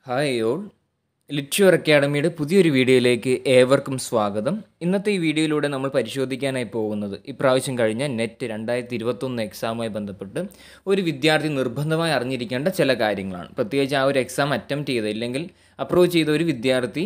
Hi all ലിറ്റ്ഷ്യൂർ അക്കാഡമിയുടെ പുതിയൊരു വീഡിയോയിലേക്ക് ഏവർക്കും സ്വാഗതം ഇന്നത്തെ ഈ വീഡിയോയിലൂടെ നമ്മൾ പരിശോധിക്കാനായി പോകുന്നത് ഇപ്രാവശ്യം കഴിഞ്ഞ നെറ്റ് രണ്ടായിരത്തി ഇരുപത്തൊന്ന് എക്സാമുമായി ബന്ധപ്പെട്ട് ഒരു വിദ്യാർത്ഥി നിർബന്ധമായി അറിഞ്ഞിരിക്കേണ്ട ചില കാര്യങ്ങളാണ് പ്രത്യേകിച്ച് ആ ഒരു എക്സാം അറ്റംപ്റ്റ് ചെയ്ത ഇല്ലെങ്കിൽ അപ്രോച്ച് ചെയ്ത ഒരു വിദ്യാർത്ഥി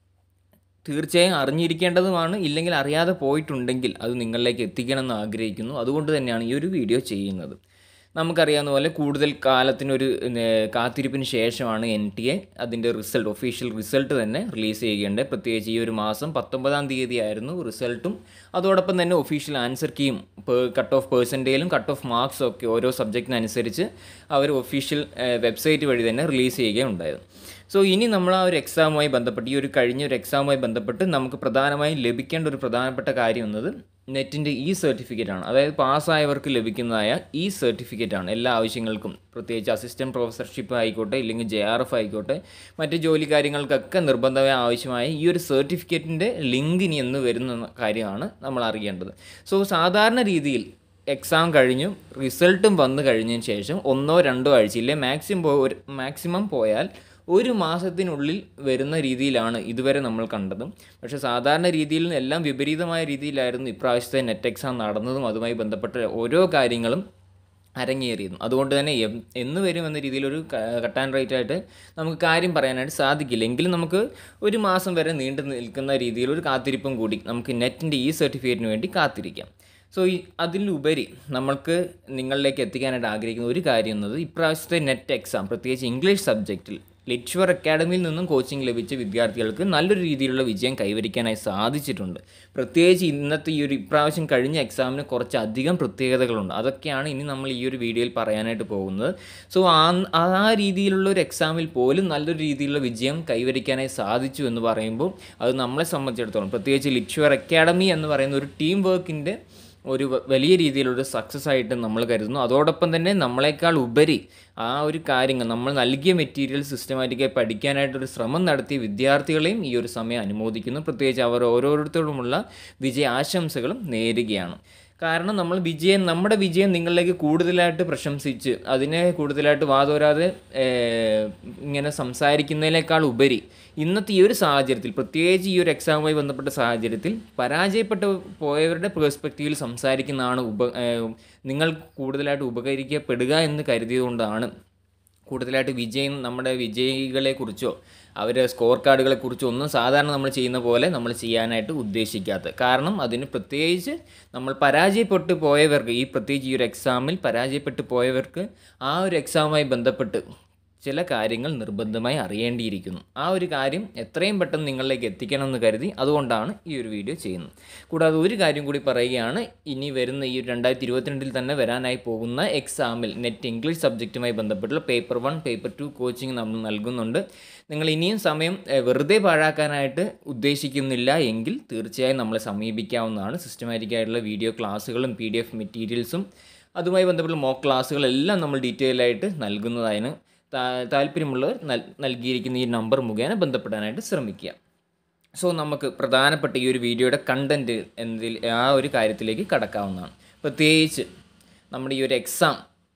തീർച്ചയായും അറിഞ്ഞിരിക്കേണ്ടതുമാണ് ഇല്ലെങ്കിൽ അറിയാതെ പോയിട്ടുണ്ടെങ്കിൽ അത് നിങ്ങളിലേക്ക് എത്തിക്കണമെന്ന് ആഗ്രഹിക്കുന്നു അതുകൊണ്ട് തന്നെയാണ് ഈ ഒരു വീഡിയോ ചെയ്യുന്നത് നമുക്കറിയാവുന്ന പോലെ കൂടുതൽ കാലത്തിനൊരു ഏർ, കാത്തിരിപ്പിന് ശേഷമാണ് എൻ ടി എ അതിൻ്റെ റിസൾട്ട് ഒഫീഷ്യൽ റിസൾട്ട് തന്നെ റിലീസ് ചെയ്യുകയുണ്ട് പ്രത്യേകിച്ച് ഈ ഒരു മാസം പത്തൊമ്പതാം തീയതി ആയിരുന്നു റിസൾട്ടും അതോടൊപ്പം തന്നെ ഒഫീഷ്യൽ ആൻസർ കീയും കട്ട് ഓഫ് പേഴ്സൻറ്റേലും കട്ട് ഓഫ് മാർക്സും ഒക്കെ ഓരോ സബ്ജക്റ്റിനനുസരിച്ച് അവർ ഒഫീഷ്യൽ വെബ്സൈറ്റ് വഴി തന്നെ റിലീസ് ചെയ്യുകയുണ്ടായിരുന്നു സോ ഇനി നമ്മൾ ആ ഒരു എക്സാമുമായി ബന്ധപ്പെട്ട് ഈ ഒരു കഴിഞ്ഞ ഒരു എക്സാമുമായി ബന്ധപ്പെട്ട് നമുക്ക് പ്രധാനമായും ലഭിക്കേണ്ട ഒരു പ്രധാനപ്പെട്ട കാര്യം എന്നത് നെറ്റിൻ്റെ ഈ സർട്ടിഫിക്കറ്റ് ആണ് അതായത് പാസ്സായവർക്ക് ലഭിക്കുന്നതായ ഈ സർട്ടിഫിക്കറ്റ് ആണ് എല്ലാ ആവശ്യങ്ങൾക്കും പ്രത്യേകിച്ച് അസിസ്റ്റൻറ്റ് പ്രൊഫസർഷിപ്പ് ആയിക്കോട്ടെ ഇല്ലെങ്കിൽ ജെ ആർ എഫ് ആയിക്കോട്ടെ മറ്റ് ജോലി കാര്യങ്ങൾക്കൊക്കെ നിർബന്ധമായി ആവശ്യമായ ഈ ഒരു സർട്ടിഫിക്കറ്റിൻ്റെ ലിങ്ക് ഇനി എന്ന് വരുന്ന കാര്യമാണ് നമ്മൾ അറിയേണ്ടത് സോ സാധാരണ രീതിയിൽ എക്സാം കഴിഞ്ഞു റിസൾട്ടും വന്നു കഴിഞ്ഞതിന് ശേഷം ഒന്നോ രണ്ടോ ആഴ്ചയിലെ മാക്സിമം പോ ഒരു മാക്സിമം പോയാൽ ഒരു മാസത്തിനുള്ളിൽ വരുന്ന രീതിയിലാണ് ഇതുവരെ നമ്മൾ കണ്ടതും പക്ഷേ സാധാരണ രീതിയിൽ നിന്ന് എല്ലാം വിപരീതമായ രീതിയിലായിരുന്നു ഇപ്രാവശ്യത്തെ നെറ്റ് എക്സാം നടന്നതും അതുമായി ബന്ധപ്പെട്ട ഓരോ കാര്യങ്ങളും അരങ്ങേറിയതും അതുകൊണ്ട് തന്നെ എം- എന്ന് വരും എന്ന രീതിയിലൊരു കട്ട് ആൻഡ് റൈറ്റ് ആയിട്ട് നമുക്ക് കാര്യം പറയാനായിട്ട് സാധിക്കില്ല എങ്കിലും നമുക്ക് ഒരു മാസം വരെ നീണ്ടു നിൽക്കുന്ന രീതിയിലൊരു കാത്തിരിപ്പും കൂടി നമുക്ക് നെറ്റിൻ്റെ ഈ സർട്ടിഫിക്കറ്റിന് വേണ്ടി കാത്തിരിക്കാം സോ ഈ അതിലുപരി നമ്മൾക്ക് നിങ്ങളിലേക്ക് എത്തിക്കാനായിട്ട് ആഗ്രഹിക്കുന്ന ഒരു കാര്യം എന്നത് ഇപ്രാവശ്യത്തെ നെറ്റ് എക്സാം പ്രത്യേകിച്ച് ഇംഗ്ലീഷ് സബ്ജക്റ്റിൽ ലിറ്റ്ഷ്വർ അക്കാഡമിയിൽ നിന്നും കോച്ചിങ് ലഭിച്ച വിദ്യാർത്ഥികൾക്ക് നല്ലൊരു രീതിയിലുള്ള വിജയം കൈവരിക്കാനായി സാധിച്ചിട്ടുണ്ട് പ്രത്യേകിച്ച് ഇന്നത്തെ ഈ ഒരു ഇപ്രാവശ്യം കഴിഞ്ഞ എക്സാമിന് കുറച്ചധികം പ്രത്യേകതകളുണ്ട് അതൊക്കെയാണ് ഇനി നമ്മൾ ഈ ഒരു വീഡിയോയിൽ പറയാനായിട്ട് പോകുന്നത് സോ ആ ആ രീതിയിലുള്ള ഒരു എക്സാമിൽ പോലും നല്ലൊരു രീതിയിലുള്ള വിജയം കൈവരിക്കാനായി സാധിച്ചു എന്ന് പറയുമ്പോൾ അത് നമ്മളെ സംബന്ധിച്ചിടത്തോളം പ്രത്യേകിച്ച് ലിറ്റ്ഷ്വർ അക്കാഡമി എന്ന് പറയുന്ന ഒരു ടീം വർക്കിൻ്റെ ഒരു വ- വലിയ രീതിയിലൊരു സക്സസ് ആയിട്ട് നമ്മൾ കരുതുന്നു അതോടൊപ്പം തന്നെ നമ്മളെക്കാൾ ഉപരി ആ ഒരു കാര്യങ്ങൾ നമ്മൾ നൽകിയ മെറ്റീരിയൽ സിസ്റ്റമാറ്റിക്കായി പഠിക്കാനായിട്ടൊരു ശ്രമം നടത്തിയ വിദ്യാർത്ഥികളെയും ഈ ഒരു സമയം അനുമോദിക്കുന്നു പ്രത്യേകിച്ച് അവർ ഓരോരുത്തരോടുമുള്ള വിജയ ആശംസകളും നേരുകയാണ് കാരണം നമ്മൾ വിജയം നമ്മുടെ വിജയം നിങ്ങളിലേക്ക് കൂടുതലായിട്ട് പ്രശംസിച്ച് അതിനെ കൂടുതലായിട്ട് വാതോരാതെ ഏർ, ഇങ്ങനെ സംസാരിക്കുന്നതിനേക്കാൾ ഉപരി ഇന്നത്തെ ഈ ഒരു സാഹചര്യത്തിൽ പ്രത്യേകിച്ച് ഈ ഒരു എക്സാമുമായി ബന്ധപ്പെട്ട സാഹചര്യത്തിൽ പരാജയപ്പെട്ടു പോയവരുടെ പേഴ്സ്പെക്റ്റീവിൽ സംസാരിക്കുന്നതാണ് ഉപ ഏർ, നിങ്ങൾ കൂടുതലായിട്ട് ഉപകരിക്കപ്പെടുക എന്ന് കരുതിയതുകൊണ്ടാണ് കൂടുതലായിട്ട് വിജയം നമ്മുടെ വിജയികളെക്കുറിച്ചോ അവരുടെ സ്കോർ കാർഡുകളെക്കുറിച്ചോ ഒന്നും സാധാരണ നമ്മൾ ചെയ്യുന്ന പോലെ നമ്മൾ ചെയ്യാനായിട്ട് ഉദ്ദേശിക്കാത്തത് കാരണം അതിന് പ്രത്യേകിച്ച് നമ്മൾ പരാജയപ്പെട്ടു പോയവർക്ക് ഈ പ്രത്യേകിച്ച് ഈ ഒരു എക്സാമിൽ പരാജയപ്പെട്ടു പോയവർക്ക് ആ ഒരു എക്സാമുമായി ബന്ധപ്പെട്ട് ചില കാര്യങ്ങൾ നിർബന്ധമായി അറിയേണ്ടിയിരിക്കുന്നു ആ ഒരു കാര്യം എത്രയും പെട്ടെന്ന് നിങ്ങളിലേക്ക് എത്തിക്കണം എന്ന് കരുതി അതുകൊണ്ടാണ് ഈ ഒരു വീഡിയോ ചെയ്യുന്നത് കൂടാതെ ഒരു കാര്യം കൂടി പറയുകയാണ് ഇനി വരുന്ന ഈ രണ്ടായിരത്തി ഇരുപത്തിരണ്ടിൽ തന്നെ വരാനായി പോകുന്ന എക്സാമിൽ നെറ്റ് ഇംഗ്ലീഷ് സബ്ജക്റ്റുമായി ബന്ധപ്പെട്ടുള്ള paper one paper two coaching നമ്മൾ നൽകുന്നുണ്ട് നിങ്ങൾ ഇനിയും സമയം ഏഹ്, വെറുതെ പാഴാക്കാനായിട്ട് ഉദ്ദേശിക്കുന്നില്ല എങ്കിൽ തീർച്ചയായും നമ്മളെ സമീപിക്കാവുന്നതാണ് സിസ്റ്റമാറ്റിക് ആയിട്ടുള്ള വീഡിയോ ക്ലാസ്സുകളും പി ഡി എഫ് മെറ്റീരിയൽസും അതുമായി ബന്ധപ്പെട്ട മോക്ക് ക്ലാസ്സുകളെല്ലാം നമ്മൾ ഡീറ്റെയിൽ ആയിട്ട് നൽകുന്നതായിരുന്നു താ- താല്പര്യമുള്ളവർ നൽ നൽകിയിരിക്കുന്ന ഈ നമ്പർ മുഖേന ബന്ധപ്പെടാനായിട്ട് ശ്രമിക്കുക സോ നമുക്ക് പ്രധാനപ്പെട്ട ഈ ഒരു വീഡിയോയുടെ കണ്ടൻറ്റ് എന്നതിൽ ആ ഒരു കാര്യത്തിലേക്ക് കടക്കാവുന്നതാണ് പ്രത്യേകിച്ച് നമ്മുടെ ഈ ഒരു എക്സാം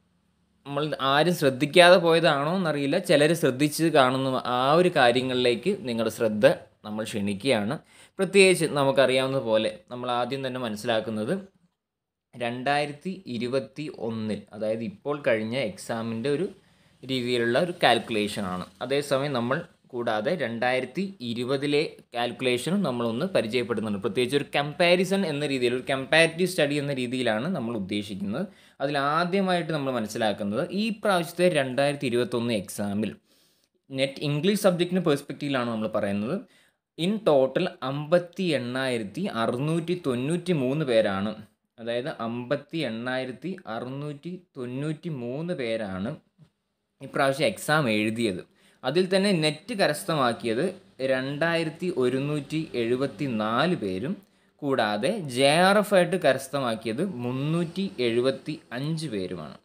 നമ്മൾ ആരും ശ്രദ്ധിക്കാതെ പോയതാണോ എന്നറിയില്ല ചിലർ ശ്രദ്ധിച്ച് കാണുന്ന ആ ഒരു കാര്യങ്ങളിലേക്ക് നിങ്ങളുടെ ശ്രദ്ധ നമ്മൾ ക്ഷണിക്കുകയാണ് പ്രത്യേകിച്ച് നമുക്കറിയാവുന്ന പോലെ നമ്മൾ ആദ്യം തന്നെ മനസ്സിലാക്കുന്നത് രണ്ടായിരത്തി ഇരുപത്തി ഒന്നിൽ അതായത് ഇപ്പോൾ കഴിഞ്ഞ എക്സാമിൻ്റെ ഒരു രീതിയിലുള്ള ഒരു കാൽക്കുലേഷനാണ് അതേസമയം നമ്മൾ കൂടാതെ രണ്ടായിരത്തി ഇരുപതിലെ കാൽക്കുലേഷനും നമ്മളൊന്ന് പരിചയപ്പെടുന്നുണ്ട് പ്രത്യേകിച്ച് ഒരു കമ്പാരിസൺ എന്ന രീതിയിൽ ഒരു കമ്പാരിറ്റീവ് സ്റ്റഡി എന്ന രീതിയിലാണ് നമ്മൾ ഉദ്ദേശിക്കുന്നത് അതിൽ ആദ്യമായിട്ട് നമ്മൾ മനസ്സിലാക്കുന്നത് ഈ പ്രാവശ്യത്തെ രണ്ടായിരത്തി ഇരുപത്തൊന്ന് എക്സാമിൽ നെറ്റ് ഇംഗ്ലീഷ് സബ്ജക്റ്റിന് പേഴ്സ്പെക്റ്റീവിലാണ് നമ്മൾ പറയുന്നത് ഇൻ ടോട്ടൽ അമ്പത്തി എണ്ണായിരത്തി അറുന്നൂറ്റി തൊണ്ണൂറ്റി മൂന്ന് പേരാണ് അതായത് അമ്പത്തി എണ്ണായിരത്തി അറുന്നൂറ്റി തൊണ്ണൂറ്റി മൂന്ന് പേരാണ് ഇപ്രാവശ്യം എക്സാം എഴുതിയത് അതിൽ തന്നെ നെറ്റ് കരസ്ഥമാക്കിയത് രണ്ടായിരത്തി ഒരുന്നൂറ്റി എഴുപത്തി നാല് പേരും കൂടാതെ ജെ ആർ എഫ് ആയിട്ട് കരസ്ഥമാക്കിയത് മുന്നൂറ്റി എഴുപത്തി അഞ്ച് പേരുമാണ്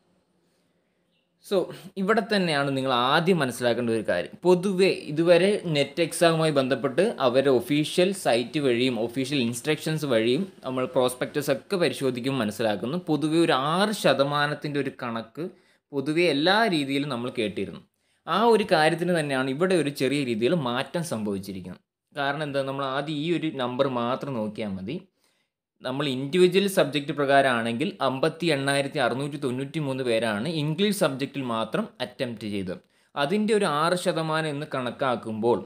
സോ ഇവിടെ തന്നെയാണ് നിങ്ങൾ ആദ്യം മനസ്സിലാക്കേണ്ട ഒരു കാര്യം പൊതുവെ ഇതുവരെ നെറ്റ് എക്സാമുമായി ബന്ധപ്പെട്ട് അവരുടെ ഒഫീഷ്യൽ സൈറ്റ് വഴിയും ഒഫീഷ്യൽ ഇൻസ്ട്രക്ഷൻസ് വഴിയും നമ്മൾ പ്രോസ്പെക്ടസ് ഒക്കെ പരിശോധിക്കുമ്പോൾ മനസ്സിലാക്കുന്നു പൊതുവെ ഒരു ആറ് ശതമാനത്തിൻ്റെ ഒരു കണക്ക് പൊതുവെ എല്ലാ രീതിയിലും നമ്മൾ കേട്ടിരുന്നു ആ ഒരു കാര്യത്തിന് തന്നെയാണ് ഇവിടെ ഒരു ചെറിയ രീതിയിൽ മാറ്റം സംഭവിച്ചിരിക്കുന്നത് കാരണം എന്താ നമ്മൾ ആദ്യം ഈ ഒരു നമ്പർ മാത്രം നോക്കിയാൽ മതി നമ്മൾ ഇൻഡിവിജ്വൽ സബ്ജക്റ്റ് പ്രകാരമാണെങ്കിൽ അമ്പത്തി എണ്ണായിരത്തി അറുന്നൂറ്റി തൊണ്ണൂറ്റി മൂന്ന് പേരാണ് ഇംഗ്ലീഷ് സബ്ജക്റ്റിൽ മാത്രം അറ്റംപ്റ്റ് ചെയ്തത് അതിൻ്റെ ഒരു ആറ് ശതമാനം എന്ന് കണക്കാക്കുമ്പോൾ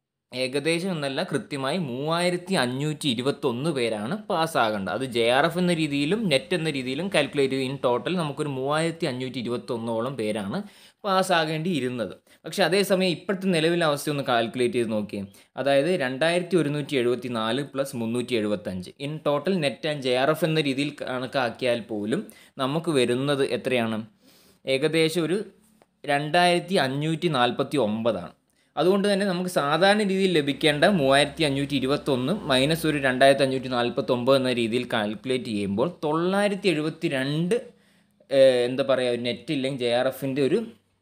ഏകദേശം എന്നല്ല കൃത്യമായി മൂവായിരത്തി അഞ്ഞൂറ്റി ഇരുപത്തൊന്ന് പേരാണ് പാസ്സാകേണ്ടത് അത് ജെ ആർ എഫ് എന്ന രീതിയിലും നെറ്റ് എന്ന രീതിയിലും കാൽക്കുലേറ്റ് ചെയ്ത് ഇൻ ടോട്ടൽ നമുക്കൊരു മൂവായിരത്തി അഞ്ഞൂറ്റി ഇരുപത്തൊന്നോളം പേരാണ് പാസ്സാകേണ്ടി ഇരുന്നത് പക്ഷേ അതേസമയം ഇപ്പോഴത്തെ നിലവിലെ അവസ്ഥ ഒന്ന് കാൽക്കുലേറ്റ് ചെയ്ത് നോക്കിയേ അതായത് രണ്ടായിരത്തി ഒരുന്നൂറ്റി എഴുപത്തി നാല് പ്ലസ് മുന്നൂറ്റി എഴുപത്തഞ്ച് in total NET and J R F എന്ന രീതിയിൽ കണക്കാക്കിയാൽ പോലും നമുക്ക് വരുന്നത് എത്രയാണ് ഏകദേശം ഒരു രണ്ടായിരത്തി അഞ്ഞൂറ്റി നാൽപ്പത്തി ഒമ്പതാണ് അതുകൊണ്ട് തന്നെ നമുക്ക് സാധാരണ രീതിയിൽ ലഭിക്കേണ്ട മൂവായിരത്തി അഞ്ഞൂറ്റി ഇരുപത്തൊന്ന് മൈനസ് ഒരു രണ്ടായിരത്തി അഞ്ഞൂറ്റി നാൽപ്പത്തി ഒമ്പത് എന്ന രീതിയിൽ കാൽക്കുലേറ്റ് ചെയ്യുമ്പോൾ തൊള്ളായിരത്തി എഴുപത്തി രണ്ട് എന്താ പറയുക നെറ്റ് ഇല്ലെങ്കിൽ ജെ ആർ എഫിൻ്റെ ഒരു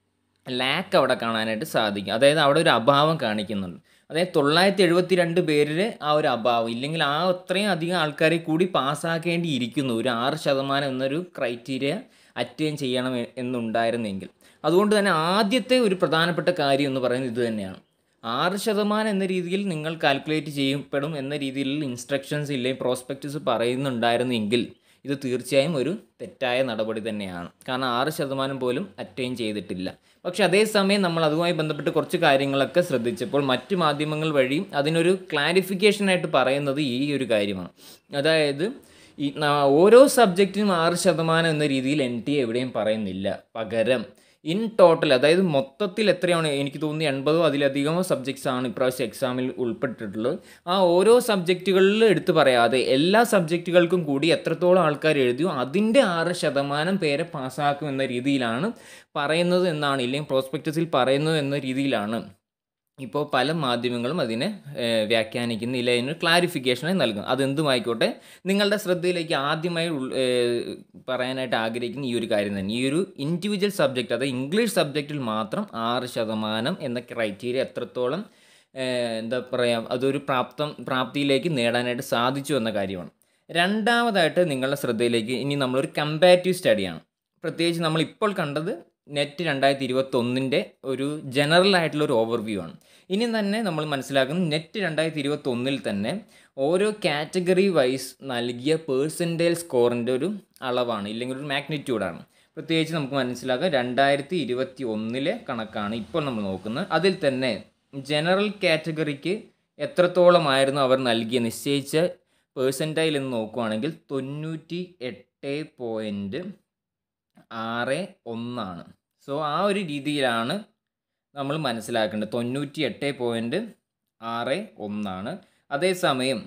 ലാക്ക് അവിടെ കാണാനായിട്ട് സാധിക്കും അതായത് അവിടെ ഒരു അഭാവം കാണിക്കുന്നുണ്ട് അതായത് തൊള്ളായിരത്തി എഴുപത്തി രണ്ട് പേരിൽ ആ ഒരു അഭാവം ഇല്ലെങ്കിൽ ആ അത്രയും അധികം ആൾക്കാരെ കൂടി പാസ്സാക്കേണ്ടി ഇരിക്കുന്നു ഒരു ആറ് ശതമാനം എന്നൊരു ക്രൈറ്റീരിയ അറ്റൈൻ ചെയ്യണം എ- എന്നുണ്ടായിരുന്നെങ്കിൽ അതുകൊണ്ട് തന്നെ ആദ്യത്തെ ഒരു പ്രധാനപ്പെട്ട കാര്യം എന്ന് പറയുന്നത് ഇത് തന്നെയാണ് ആറ് ശതമാനം എന്ന രീതിയിൽ നിങ്ങൾ കാൽക്കുലേറ്റ് ചെയ്യപ്പെടും എന്ന രീതിയിലുള്ള ഇൻസ്ട്രക്ഷൻസ് ഇല്ലെങ്കിൽ പ്രോസ്പെക്റ്റസ് പറയുന്നുണ്ടായിരുന്നെങ്കിൽ ഇത് തീർച്ചയായും ഒരു തെറ്റായ നടപടി തന്നെയാണ് കാരണം ആറ് ശതമാനം പോലും അറ്റൈൻ ചെയ്തിട്ടില്ല പക്ഷെ അതേസമയം നമ്മൾ അതുമായി ബന്ധപ്പെട്ട് കുറച്ച് കാര്യങ്ങളൊക്കെ ശ്രദ്ധിച്ചപ്പോൾ മറ്റ് മാധ്യമങ്ങൾ വഴി അതിനൊരു ക്ലാരിഫിക്കേഷനായിട്ട് പറയുന്നത് ഈ ഒരു കാര്യമാണ് അതായത് ഈ ന- ഓരോ സബ്ജക്റ്റിനും ആറ് ശതമാനം എന്ന രീതിയിൽ എൻ ടി എവിടെയും പറയുന്നില്ല പകരം ഇൻ ടോട്ടൽ അതായത് മൊത്തത്തിൽ എത്രയാണ് എനിക്ക് തോന്നുന്നു എൺപതോ അതിലധികമോ സബ്ജക്ട്സ് ആണ് ഇപ്രാവശ്യം എക്സാമിൽ ഉൾപ്പെട്ടിട്ടുള്ളത് ആ ഓരോ സബ്ജക്റ്റുകളിൽ എടുത്തു പറയാതെ എല്ലാ സബ്ജക്റ്റുകൾക്കും കൂടി എത്രത്തോളം ആൾക്കാർ എഴുതിയോ അതിൻ്റെ ആറ് ശതമാനം പേരെ പാസ്സാക്കും എന്ന രീതിയിലാണ് പറയുന്നത് എന്നാണ് ഇല്ലെങ്കിൽ പ്രോസ്പെക്ടസിൽ പറയുന്നത് എന്ന രീതിയിലാണ് ഇപ്പോൾ പല മാധ്യമങ്ങളും അതിനെ ഏഹ്, വ്യാഖ്യാനിക്കുന്നില്ല അതിന് ക്ലാരിഫിക്കേഷനായി നൽകും അതെന്തുമായിക്കോട്ടെ നിങ്ങളുടെ ശ്രദ്ധയിലേക്ക് ആദ്യമായി ഉൾ- ഏഹ്, പറയാനായിട്ട് ആഗ്രഹിക്കുന്ന ഈ ഒരു കാര്യം തന്നെ ഈ ഒരു ഇൻഡിവിജ്വൽ സബ്ജക്റ്റ് അതായത് ഇംഗ്ലീഷ് സബ്ജക്റ്റിൽ മാത്രം ആറ് ശതമാനം എന്ന ക്രൈറ്റീരിയ എത്രത്തോളം ഏഹ്, എന്താ പറയുക അതൊരു പ്രാപ്തം പ്രാപ്തിയിലേക്ക് നേടാനായിട്ട് സാധിച്ചു എന്ന കാര്യമാണ് രണ്ടാമതായിട്ട് നിങ്ങളുടെ ശ്രദ്ധയിലേക്ക് ഇനി നമ്മളൊരു കമ്പാരിറ്റീവ് സ്റ്റഡിയാണ് പ്രത്യേകിച്ച് നമ്മൾ ഇപ്പോൾ കണ്ടത് നെറ്റ് രണ്ടായിരത്തി ഇരുപത്തൊന്നിൻ്റെ ഒരു ജനറൽ ആയിട്ടുള്ള ഒരു ഓവർവ്യൂ ആണ് ഇനി തന്നെ നമ്മൾ മനസ്സിലാക്കുന്നത് നെറ്റ് രണ്ടായിരത്തി ഇരുപത്തൊന്നിൽ തന്നെ ഓരോ കാറ്റഗറി വൈസ് നൽകിയ പേഴ്സൻറ്റേജ് സ്കോറിൻ്റെ ഒരു അളവാണ് ഇല്ലെങ്കിൽ ഒരു മാഗ്നിറ്റ്യൂഡാണ് പ്രത്യേകിച്ച് നമുക്ക് മനസ്സിലാക്കാം രണ്ടായിരത്തി ഇരുപത്തി ഒന്നിലെ കണക്കാണ് ഇപ്പോൾ നമ്മൾ നോക്കുന്നത് അതിൽ തന്നെ ജനറൽ കാറ്റഗറിക്ക് എത്രത്തോളമായിരുന്നു അവർ നൽകിയ നിശ്ചയിച്ച പേഴ്സൻറ്റൈൽ എന്ന് നോക്കുവാണെങ്കിൽ തൊണ്ണൂറ്റി എട്ട് പോയിൻറ്റ് ആറ് ഒന്നാണ് സോ ആ ഒരു രീതിയിലാണ് നമ്മൾ മനസ്സിലാക്കേണ്ടത് തൊണ്ണൂറ്റി എട്ട് പോയിൻറ്റ് ആറ് ഒന്നാണ് അതേസമയം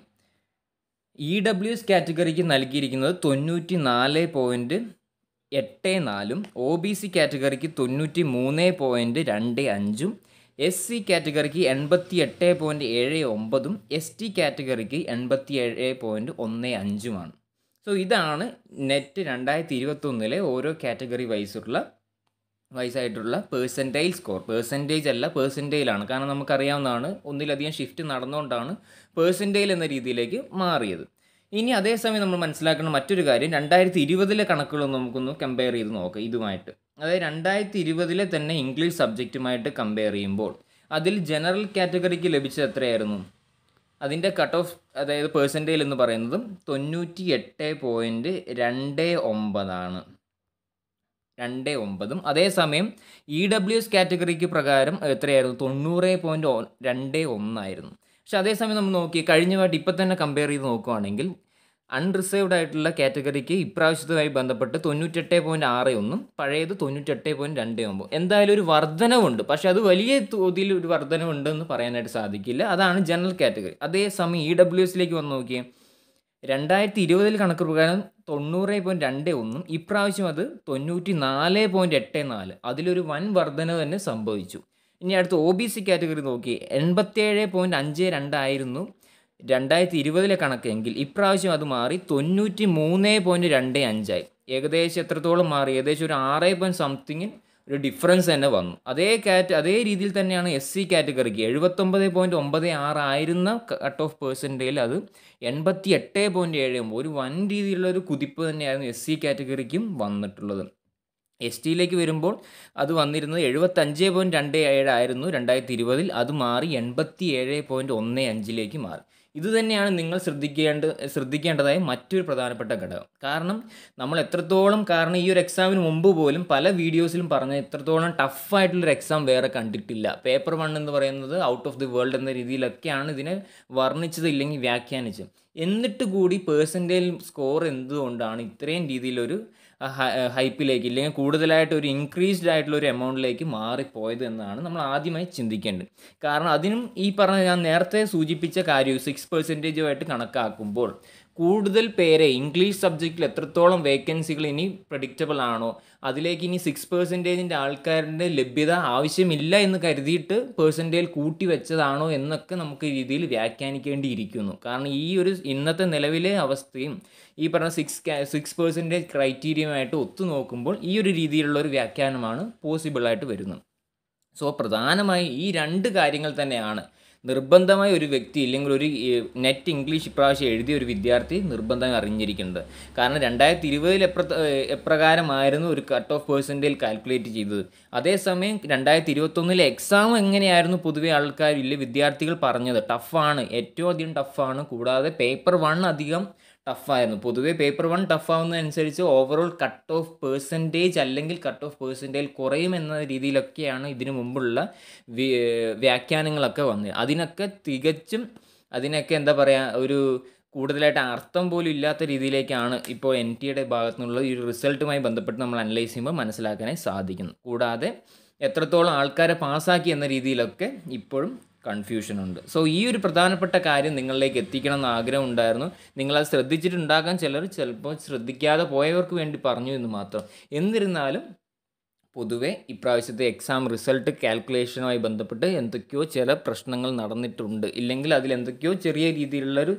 ഇ ഡബ്ല്യു എസ് കാറ്റഗറിക്ക് നൽകിയിരിക്കുന്നത് തൊണ്ണൂറ്റി നാല് പോയിൻറ്റ് എട്ട് നാലും ഒ ബി സി കാറ്റഗറിക്ക് തൊണ്ണൂറ്റി മൂന്ന് പോയിൻറ്റ് രണ്ട് അഞ്ചും എസ് സി കാറ്റഗറിക്ക് എൺപത്തി എട്ട് പോയിൻറ്റ് ഏഴ് ഒമ്പതും എസ് ടി കാറ്റഗറിക്ക് എൺപത്തി ഏഴ് പോയിൻറ്റ് ഒന്ന് അഞ്ചുമാണ് സോ ഇതാണ് നെറ്റ് രണ്ടായിരത്തി ഇരുപത്തൊന്നിലെ ഓരോ കാറ്റഗറി വൈസുള്ള വൈസായിട്ടുള്ള പേഴ്സൻറ്റേജ് സ്കോർ പേഴ്സൻറ്റേജ് അല്ല പേഴ്സൻറ്റേജിലാണ് കാരണം നമുക്കറിയാവുന്നതാണ് ഒന്നിലധികം ഷിഫ്റ്റ് നടന്നുകൊണ്ടാണ് പേഴ്സൻറ്റേജ് എന്ന രീതിയിലേക്ക് മാറിയത് ഇനി അതേസമയം നമ്മൾ മനസ്സിലാക്കുന്ന മറ്റൊരു കാര്യം രണ്ടായിരത്തി ഇരുപതിലെ കണക്കുകളൊന്ന് നമുക്കൊന്ന് കമ്പയർ ചെയ്ത് നോക്കാം ഇതുമായിട്ട് അതായത് രണ്ടായിരത്തി ഇരുപതിലെ തന്നെ ഇംഗ്ലീഷ് സബ്ജക്റ്റുമായിട്ട് കമ്പയർ ചെയ്യുമ്പോൾ അതിൽ ജനറൽ കാറ്റഗറിക്ക് ലഭിച്ചത് എത്രയായിരുന്നു അതിൻ്റെ കട്ട് ഓഫ് അതായത് പേഴ്സൻറ്റേജ് എന്ന് പറയുന്നതും തൊണ്ണൂറ്റി എട്ട് പോയിൻറ്റ് രണ്ട് ഒമ്പതാണ് രണ്ട് ഒമ്പതും അതേസമയം ഇ ഡബ്ല്യു എസ് കാറ്റഗറിക്ക് പ്രകാരം എത്രയായിരുന്നു തൊണ്ണൂറ് പോയിൻറ്റ് രണ്ട് ഒന്നായിരുന്നു പക്ഷെ അതേസമയം നമ്മൾ നോക്കി കഴിഞ്ഞമായിട്ട് ഇപ്പം തന്നെ കമ്പയർ ചെയ്ത് നോക്കുവാണെങ്കിൽ അൺറിസേർവ്ഡ് ആയിട്ടുള്ള കാറ്റഗറിക്ക് ഇപ്രാവശ്യത്തുമായി ബന്ധപ്പെട്ട് തൊണ്ണൂറ്റെട്ട് പോയിൻറ്റ് ആറ് ഒന്നും പഴയത് തൊണ്ണൂറ്റെട്ട് പോയിൻറ്റ് രണ്ട് ഒമ്പത് എന്തായാലും ഒരു വർധനവുണ്ട് പക്ഷേ അത് വലിയ തോതിൽ ഒരു വർധനവുണ്ടെന്ന് പറയാനായിട്ട് സാധിക്കില്ല അതാണ് ജനറൽ കാറ്റഗറി അതേസമയം ഇ ഡബ്ല്യു എസിലേക്ക് വന്ന് നോക്കിയേ രണ്ടായിരത്തി ഇരുപതിൽ കണക്ക് പ്രകാരം തൊണ്ണൂറ് പോയിൻറ്റ് രണ്ട് ഒന്നും ഇപ്രാവശ്യം അത് തൊണ്ണൂറ്റി നാല് പോയിൻറ്റ് എട്ട് നാല് അതിലൊരു വൻ വർധന തന്നെ സംഭവിച്ചു ഇനി അടുത്ത് ഒ ബി സി കാറ്റഗറി നോക്കി എൺപത്തേഴ് പോയിൻറ്റ് അഞ്ച് രണ്ടായിരുന്നു രണ്ടായിരത്തി ഇരുപതിലെ കണക്കെങ്കിൽ ഇപ്രാവശ്യം അത് മാറി തൊണ്ണൂറ്റി മൂന്ന് പോയിൻറ്റ് രണ്ട് അഞ്ചായി ഏകദേശം എത്രത്തോളം മാറി ഏകദേശം ഒരു ആറ് പോയിൻറ്റ് സംതിങ്ങിൽ ഒരു ഡിഫറൻസ് തന്നെ വന്നു അതേ കാറ്റ് അതേ രീതിയിൽ തന്നെയാണ് എസ് സി കാറ്റഗറിക്ക് എഴുപത്തൊമ്പത് പോയിൻറ്റ് ഒമ്പത് ആറ് ആയിരുന്ന കട്ട് ഓഫ് പേഴ്സൻറ്റേജിൽ അത് എൺപത്തി എട്ട് പോയിൻറ്റ് ഏഴ് ഒമ്പത് ഒരു വൻ രീതിയിലുള്ള ഒരു കുതിപ്പ് തന്നെയായിരുന്നു എസ് സി കാറ്റഗറിക്കും വന്നിട്ടുള്ളത് എസ് ടിയിലേക്ക് വരുമ്പോൾ അത് വന്നിരുന്നത് എഴുപത്തഞ്ച് പോയിൻറ്റ് രണ്ട് ഏഴായിരുന്നു രണ്ടായിരത്തി ഇരുപതിൽ അത് മാറി എൺപത്തി ഏഴ് പോയിൻറ്റ് ഒന്ന് അഞ്ചിലേക്ക് മാറി ഇത് തന്നെയാണ് നിങ്ങൾ ശ്രദ്ധിക്കേണ്ട ശ്രദ്ധിക്കേണ്ടതായ മറ്റൊരു പ്രധാനപ്പെട്ട ഘടകം കാരണം നമ്മൾ എത്രത്തോളം കാരണം ഈ ഒരു എക്സാമിന് മുമ്പ് പോലും പല വീഡിയോസിലും പറഞ്ഞ എത്രത്തോളം ടഫായിട്ടുള്ളൊരു എക്സാം വേറെ കണ്ടിട്ടില്ല പേപ്പർ വൺ എന്ന് പറയുന്നത് ഔട്ട് ഓഫ് ദി വേൾഡ് എന്ന രീതിയിലൊക്കെയാണ് ഇതിനെ വർണ്ണിച്ചത് ഇല്ലെങ്കിൽ വ്യാഖ്യാനിച്ചത് എന്നിട്ട് കൂടി പേഴ്സൻറ്റേജ് സ്കോർ എന്തുകൊണ്ടാണ് ഇത്രയും രീതിയിലൊരു ഹൈപ്പിലേക്ക് ഇല്ലെങ്കിൽ കൂടുതലായിട്ട് ഒരു ഇൻക്രീസ്ഡ് ആയിട്ടുള്ള ഒരു എമൗണ്ടിലേക്ക് മാറിപ്പോയത് എന്നാണ് നമ്മൾ ആദ്യമായി ചിന്തിക്കേണ്ടത് കാരണം അതിനും ഈ പറഞ്ഞ ഞാൻ നേരത്തെ സൂചിപ്പിച്ച കാര്യം സിക്സ് പെർസെൻറ്റേജുമായിട്ട് കണക്കാക്കുമ്പോൾ കൂടുതൽ പേരെ ഇംഗ്ലീഷ് സബ്ജക്റ്റിൽ എത്രത്തോളം വേക്കൻസികൾ ഇനി പ്രഡിക്റ്റബിൾ ആണോ അതിലേക്ക് ഇനി സിക്സ് പെർസെൻറ്റേജിൻ്റെ ആൾക്കാരുടെ ലഭ്യത ആവശ്യമില്ല എന്ന് കരുതിയിട്ട് പേഴ്സൻറ്റേജ് കൂട്ടി വെച്ചതാണോ എന്നൊക്കെ നമുക്ക് ഈ രീതിയിൽ വ്യാഖ്യാനിക്കേണ്ടിയിരിക്കുന്നു കാരണം ഈ ഒരു ഇന്നത്തെ നിലവിലെ അവസ്ഥയും ഈ പറഞ്ഞ സിക്സ് സിക്സ് പെർസെൻറ്റേജ് ക്രൈറ്റീരിയയുമായിട്ട് ഒത്തു നോക്കുമ്പോൾ ഈ ഒരു രീതിയിലുള്ള ഒരു വ്യാഖ്യാനമാണ് പോസിബിളായിട്ട് വരുന്നത് സോ പ്രധാനമായി ഈ രണ്ട് കാര്യങ്ങൾ തന്നെയാണ് നിർബന്ധമായി ഒരു വ്യക്തി ഇല്ലെങ്കിൽ ഒരു നെറ്റ് ഇംഗ്ലീഷ് ഇപ്രാവശ്യം എഴുതിയ ഒരു വിദ്യാർത്ഥി നിർബന്ധമായി അറിഞ്ഞിരിക്കേണ്ടത് കാരണം രണ്ടായിരത്തി ഇരുപതിൽ എപ്ര എപ്രകാരമായിരുന്നു ഒരു കട്ട് ഓഫ് പേഴ്സൻറ്റേജ് കാൽക്കുലേറ്റ് ചെയ്തത് അതേസമയം രണ്ടായിരത്തി ഇരുപത്തൊന്നിലെ എക്സാം എങ്ങനെയായിരുന്നു പൊതുവെ ആൾക്കാർ ഇല്ല വിദ്യാർത്ഥികൾ പറഞ്ഞത് ടഫാണ് ഏറ്റവും അധികം ടഫാണ് കൂടാതെ പേപ്പർ വൺ അധികം ടഫായിരുന്നു പൊതുവേ പേപ്പർ വൺ ടഫാവുന്നതനുസരിച്ച് ഓവറോൾ കട്ട് ഓഫ് പേഴ്സൻറ്റേജ് അല്ലെങ്കിൽ കട്ട് ഓഫ് പേഴ്സൻറ്റേജ് കുറയുമെന്ന രീതിയിലൊക്കെയാണ് ഇതിനു മുമ്പുള്ള വ്യാഖ്യാനങ്ങളൊക്കെ വന്നത് അതിനൊക്കെ തികച്ചും അതിനൊക്കെ എന്താ പറയുക ഒരു കൂടുതലായിട്ട് അർത്ഥം പോലും ഇല്ലാത്ത രീതിയിലേക്കാണ് ഇപ്പോൾ എൻ ടിയുടെ ഭാഗത്തു നിന്നുള്ള ഈ റിസൾട്ടുമായി ബന്ധപ്പെട്ട് നമ്മൾ അനലൈസ് ചെയ്യുമ്പോൾ മനസ്സിലാക്കാനായി സാധിക്കുന്നു കൂടാതെ എത്രത്തോളം ആൾക്കാരെ പാസ്സാക്കി എന്ന രീതിയിലൊക്കെ ഇപ്പോഴും കൺഫ്യൂഷനുണ്ട് സോ ഈ ഒരു പ്രധാനപ്പെട്ട കാര്യം നിങ്ങളിലേക്ക് എത്തിക്കണം എന്ന് ആഗ്രഹം ഉണ്ടായിരുന്നു നിങ്ങളത് ശ്രദ്ധിച്ചിട്ടുണ്ടാകാൻ ചിലർ ചിലപ്പോൾ ശ്രദ്ധിക്കാതെ പോയവർക്ക് വേണ്ടി പറഞ്ഞു എന്ന് മാത്രം എന്നിരുന്നാലും പൊതുവെ ഇപ്രാവശ്യത്തെ എക്സാം റിസൾട്ട് കാൽക്കുലേഷനുമായി ബന്ധപ്പെട്ട് എന്തൊക്കെയോ ചില പ്രശ്നങ്ങൾ നടന്നിട്ടുണ്ട് ഇല്ലെങ്കിൽ അതിൽ എന്തൊക്കെയോ ചെറിയ രീതിയിലുള്ളൊരു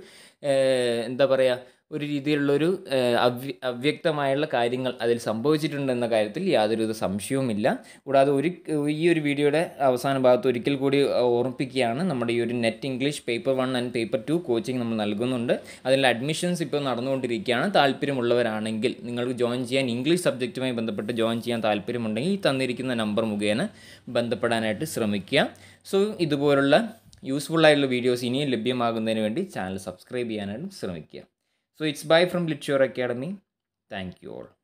എന്താ പറയുക ഒരു രീതിയിലുള്ളൊരു അവ്യ അവ്യക്തമായുള്ള കാര്യങ്ങൾ അതിൽ സംഭവിച്ചിട്ടുണ്ടെന്ന കാര്യത്തിൽ യാതൊരുവിധ സംശയവുമില്ല കൂടാതെ ഒരു ഈ ഒരു വീഡിയോയുടെ അവസാന ഭാഗത്ത് ഒരിക്കൽ കൂടി ഓർമ്മിപ്പിക്കുകയാണ് നമ്മുടെ ഈ ഒരു NET English paper one and paper two coaching നമ്മൾ നൽകുന്നുണ്ട് അതിൽ അഡ്മിഷൻസ് ഇപ്പോൾ നടന്നുകൊണ്ടിരിക്കുകയാണ് താല്പര്യമുള്ളവരാണെങ്കിൽ നിങ്ങൾക്ക് ജോയിൻ ചെയ്യാൻ ഇംഗ്ലീഷ് സബ്ജക്റ്റുമായി ബന്ധപ്പെട്ട് ജോയിൻ ചെയ്യാൻ താല്പര്യമുണ്ടെങ്കിൽ ഈ തന്നിരിക്കുന്ന നമ്പർ മുഖേന ബന്ധപ്പെടാനായിട്ട് ശ്രമിക്കുക സോ ഇതുപോലുള്ള യൂസ്ഫുൾ ആയിട്ടുള്ള വീഡിയോസ് ഇനിയും ലഭ്യമാകുന്നതിന് വേണ്ടി ചാനൽ സബ്സ്ക്രൈബ് ചെയ്യാനായിട്ടും ശ്രമിക്കുക So it's bye from Literature Academy. Thank you all.